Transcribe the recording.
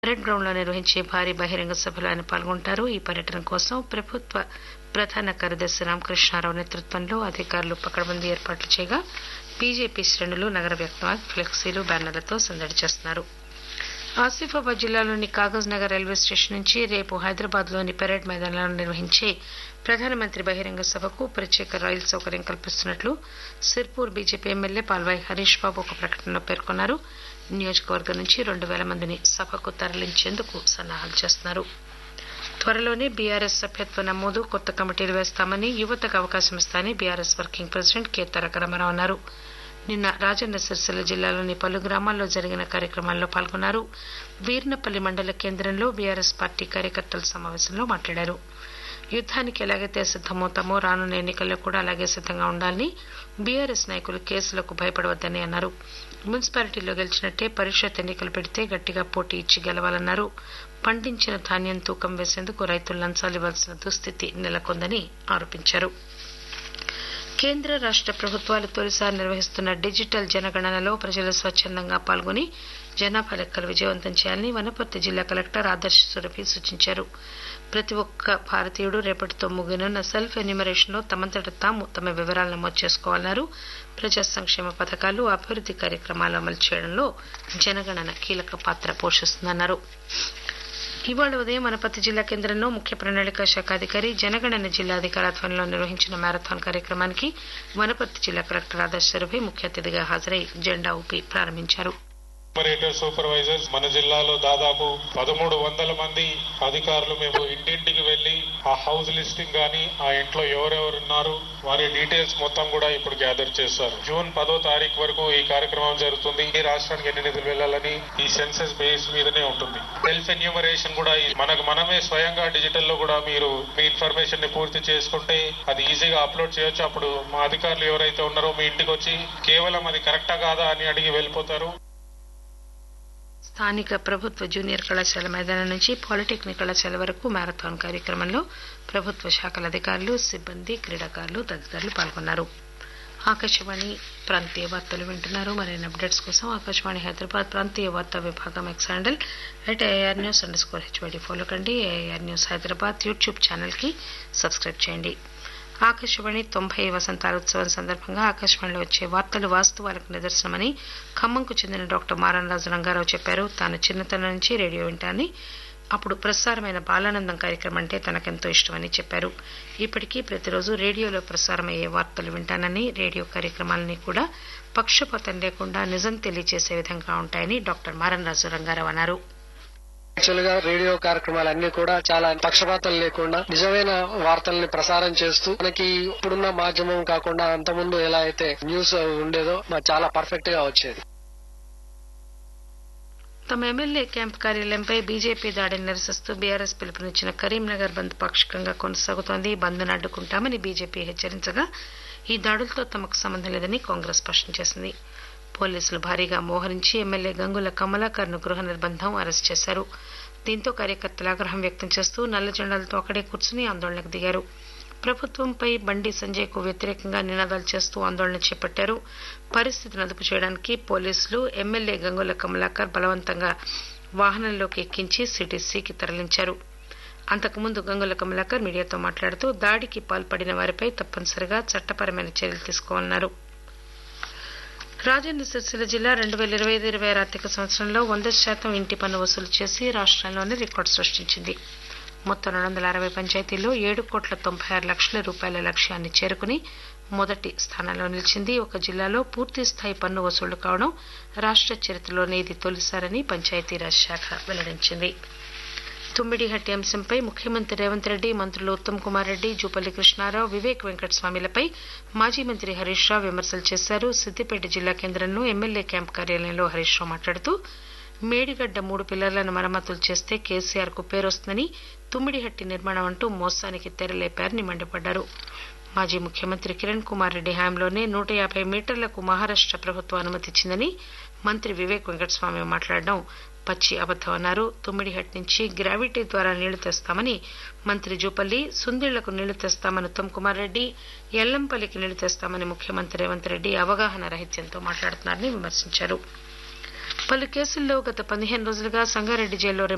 parade గ్రౌండ్లో నిర్వహించే భారీ బహిరంగ సభలో ఆయన పాల్గొంటారు ఈ పర్యటన కోసం ప్రభుత్వ ప్రధాన కార్యదర్శి రామకృష్ణారావు నేతృత్వంలో అధికారులు పకడ్బందీ ఏర్పాట్లు చేయగా బీజేపీ శ్రేణులు నగర వ్యాప్తంగా ఫ్లెక్సీలు బ్యానర్లతో సందడి చేస్తున్నారు ఆసిఫాబాద్ జిల్లాలోని కాగజ్ నగర్ రైల్వే స్టేషన్ నుంచి రేపు హైదరాబాద్లోని పెరేడ్ మైదానంలో నిర్వహించే ప్రధానమంత్రి బహిరంగ సభకు ప్రత్యేక రైలు సౌకర్యం కల్పిస్తున్నట్లు సిర్పూర్ బీజేపీ ఎమ్మెల్యే పాల్వాయి హరీష్ బాబు ఒక ప్రకటనలో పేర్కొన్నారు నియోజకవర్గం నుంచి రెండు వేల మందిని సభకు తరలించేందుకు సన్నాహాలు చేస్తున్నారు త్వరలోనే బీఆర్ఎస్ సభ్యత్వ నమోదు కొత్త కమిటీలు వేస్తామని యువతకు అవకాశం ఇస్తామని BRS working president K Taraka Rama Rao అన్నారు నిన్న రాజన్న సిరిసిల్ల జిల్లాలోని పలు గ్రామాల్లో జరిగిన కార్యక్రమాల్లో పాల్గొన్నారు వీర్నపల్లి మండల కేంద్రంలో బీఆర్ఎస్ పార్టీ కార్యకర్తల సమావేశంలో మాట్లాడారు యుద్దానికి ఎలాగైతే సిద్దమవుతామో రానున్న ఎన్నికల్లో కూడా అలాగే సిద్దంగా ఉండాలని బీఆర్ఎస్ నాయకులు కేసులకు భయపడవద్దని అన్నారు మున్సిపాలిటీలో గెలిచినట్టే పరిషత్ ఎన్నికలు పెడితే గట్టిగా పోటీ ఇచ్చి గెలవాలన్నారు పండించిన ధాన్యం తూకం వేసేందుకు రైతులు లంచాలు ఇవ్వాల్సిన దుస్థితి నెలకొందని ఆరోపించారు కేంద్ర రాష్ట ప్రభుత్వాలు తొలిసారి నిర్వహిస్తున్న డిజిటల్ జనగణనలో ప్రజలు స్వచ్చందంగా పాల్గొని జనాభా లెక్కలు విజయవంతం చేయాలని వనపర్తి జిల్లా కలెక్టర్ ఆదర్శ సురభి సూచించారు ప్రతి ఒక్క భారతీయుడు రేపటితో ముగినున్న సెల్ఫ్ ఎన్యూమరేషన్ లో తమంతట తాము తమ వివరాలు నమోదు చేసుకోవాలన్నారు ప్రజా సంక్షేమ పథకాలు అభివృద్ది కార్యక్రమాలు అమలు చేయడంలో జనగణన కీలక పాత్ర పోషిస్తుందన్నారు ఇవాళ ఉదయం వనపర్తి జిల్లా కేంద్రంలో ముఖ్య ప్రణాళిక శాఖ అధికారి జనగణన జిల్లా అధికారాధ్వర్యంలో నిర్వహించిన మ్యారథాన్ కార్యక్రమానికి వనపర్తి జిల్లా కలెక్టర్ ఆదర్శ సురభి ముఖ్య అతిథిగా హాజరై జెండా ఊపి ప్రారంభించారు ఆపరేటర్ సూపర్వైజర్స్ మన జిల్లాలో దాదాపు పదమూడు వందల మంది అధికారులు మేము ఇంటింటికి వెళ్లి ఆ హౌస్ లిస్టింగ్ గాని ఆ ఇంట్లో ఎవరెవరు ఉన్నారు వారి డీటెయిల్స్ మొత్తం కూడా ఇప్పుడు గ్యాదర్ చేస్తారు జూన్ పదో తారీఖు వరకు ఈ కార్యక్రమం జరుగుతుంది ఈ రాష్ట్రానికి ఎన్ని నిధులు వెళ్లాలని ఈ సెన్సెస్ బేస్ మీదనే ఉంటుంది సెల్ఫ్ ఎన్యూమరేషన్ కూడా ఈ- మనకు మనమే స్వయంగా డిజిటల్ లో కూడా మీరు మీ ఇన్ఫర్మేషన్ ని పూర్తి చేసుకుంటే అది ఈజీగా అప్లోడ్ చేయొచ్చు అప్పుడు మా అధికారులు ఎవరైతే ఉన్నారో మీ ఇంటికి వచ్చి కేవలం అది కరెక్టా కాదా అని అడిగి వెళ్ళిపోతారు స్థానిక ప్రభుత్వ జూనియర్ కళాశాల మైదానం నుంచి పాలిటెక్నిక్ కళాశాల వరకు మ్యారథాన్ కార్యక్రమంలో ప్రభుత్వ శాఖల అధికారులు సిబ్బంది క్రీడాకారులు తదితరులు పాల్గొన్నారు ఆకాశవాణి ప్రాంతీయ వార్తలు వింటున్నారు మరిన్ని అప్డేట్స్ కోసం ఆకాశవాణి హైదరాబాద్ ప్రాంతీయ వార్తా విభాగం X handle at A R news underscore H Y D follow కండి ఏఆర్ న్యూస్ హైదరాబాద్ యూట్యూబ్ ఛానల్కి సబ్స్క్రైబ్ చేయండి ఆకాశవాణి తొంభై వసంతాలోత్సవం సందర్భంగా ఆకాశవాణిలో వచ్చే వార్తలు వాస్తవాలకు నిదర్శనమని ఖమ్మంకు చెందిన డాక్టర్ మారన్రాజు రంగారావు చెప్పారు తాను చిన్నతనం నుంచి రేడియో వింటానని అప్పుడు ప్రసారమైన బాలానందం కార్యక్రమం అంటే తనకెంతో ఇష్టమని చెప్పారు ఇప్పటికీ ప్రతిరోజు రేడియోలో ప్రసారమయ్యే వార్తలు వింటానని రేడియో కార్యక్రమాలని కూడా పక్షపాతం లేకుండా నిజం తెలియజేసే విధంగా ఉంటాయని డాక్టర్ మారన్రాజు రంగారావు అన్నారు యాక్చువల్ గా రేడియో కార్యక్రమాలన్నీ కూడా చాలా పక్షపాతం లేకుండా నిజమైన వార్తల్ని ప్రసారం చేస్తూ మనకి ఇప్పుడున్న మాధ్యమం కాకుండా అంతకుముందు ఎలా అయితే న్యూస్ ఉండేదో మాకు చాలా పర్ఫెక్ట్ గా వచ్చేది తమ ఎమ్మెల్యే క్యాంప్ కార్యాలయంపై బీజేపీ దాడిని నిరసిస్తూ బీఆర్ఎస్ పిలుపునిచ్చిన కరీంనగర్ బంద్ పాక్షికంగా కొనసాగుతోంది బంద్ను అడ్డుకుంటామని బీజేపీ హెచ్చరించగా ఈ దాడులతో తమకు సంబంధం లేదని కాంగ్రెస్ స్పష్టం చేసింది పోలీసులు భారీగా మోహరించి ఎమ్మెల్యే గంగుల కమలాకర్ను గృహ నిర్బంధం అరెస్ట్ చేశారు దీంతో కార్యకర్తలు ఆగ్రహం వ్యక్తం చేస్తూ నల్ల జెండాలతో అక్కడే కూర్చుని ఆందోళనకు దిగారు ప్రభుత్వంపై బండి సంజయ్ కు వ్యతిరేకంగా నినాదాలు చేస్తూ ఆందోళన చేపట్టారు పరిస్థితిని అదుపు చేయడానికి పోలీసులు ఎమ్మెల్యే గంగుల కమలాకర్ బలవంతంగా వాహనంలోకి ఎక్కించి సిటీసీకి తరలించారు అంతకుముందు గంగుల కమలాకర్ మీడియాతో మాట్లాడుతూ దాడికి పాల్పడిన వారిపై తప్పనిసరిగా చట్టపరమైన చర్యలు తీసుకోవాలన్నారు రాజన్న సిరిసిల్ల జిల్లా రెండు వేల ఇరవై ఐదు ఇరవై ఆరు ఆర్థిక సంవత్సరంలో వంద శాతం ఇంటి పన్ను వసూలు చేసి రాష్ట్రంలోనే రికార్డు సృష్టించింది మొత్తం రెండు వందల అరవై పంచాయతీల్లో ఏడు కోట్ల తొంభై ఆరు లక్షల రూపాయల లక్ష్యాన్ని చేరుకుని మొదటి స్థానంలో నిలిచింది ఒక జిల్లాలో పూర్తి స్థాయి పన్ను వసూళ్లు కావడం రాష్ట్ర చరిత్రలోనే ఇది తొలిసారని పంచాయతీరాజ్ శాఖ వెల్లడించింది తుమ్మిడిహట్టి అంశంపై ముఖ్యమంత్రి రేవంత్ రెడ్డి మంత్రులు ఉత్తమ్ కుమార్ రెడ్డి జూపల్లి కృష్ణారావు వివేక్ వెంకటస్వామిలపై మాజీ మంత్రి హరీష్ రావు విమర్శలు చేశారు సిద్దిపేట జిల్లా కేంద్రంలో ఎమ్మెల్యే క్యాంప్ కార్యాలయంలో హరీష్ రావు మాట్లాడుతూ మేడిగడ్డ మూడు పిల్లర్లను మరమ్మతులు చేస్తే కేసీఆర్ కు పేరొస్తుందని తుమ్మిడిహట్టి నిర్మాణం అంటూ మోసానికి తెరలేపారని మండిపడ్డారు మాజీ ముఖ్యమంత్రి కిరణ్ కుమార్ రెడ్డి హయాంలోనే నూట యాభై మీటర్లకు మహారాష్ట ప్రభుత్వం అనుమతిచ్చిందని మంత్రి వివేక్ వెంకటస్వామి మాట్లాడడం పచ్చి అబద్దం అన్నారు తుమ్మిడిహట్ నుంచి గ్రావిటీ ద్వారా నీళ్లు తెస్తామని మంత్రి జూపల్లి సుందిళ్లకు నీళ్లు తెస్తామని ఉత్తమ్ కుమార్ రెడ్డి ఎల్లంపల్లికి నీళ్లు తెస్తామని ముఖ్యమంత్రి రేవంత్ రెడ్డి అవగాహన రహిత్యంతో మాట్లాడుతున్నారని విమర్శించారు పలు కేసుల్లో గత పదిహేను రోజులుగా సంగారెడ్డి జైల్లో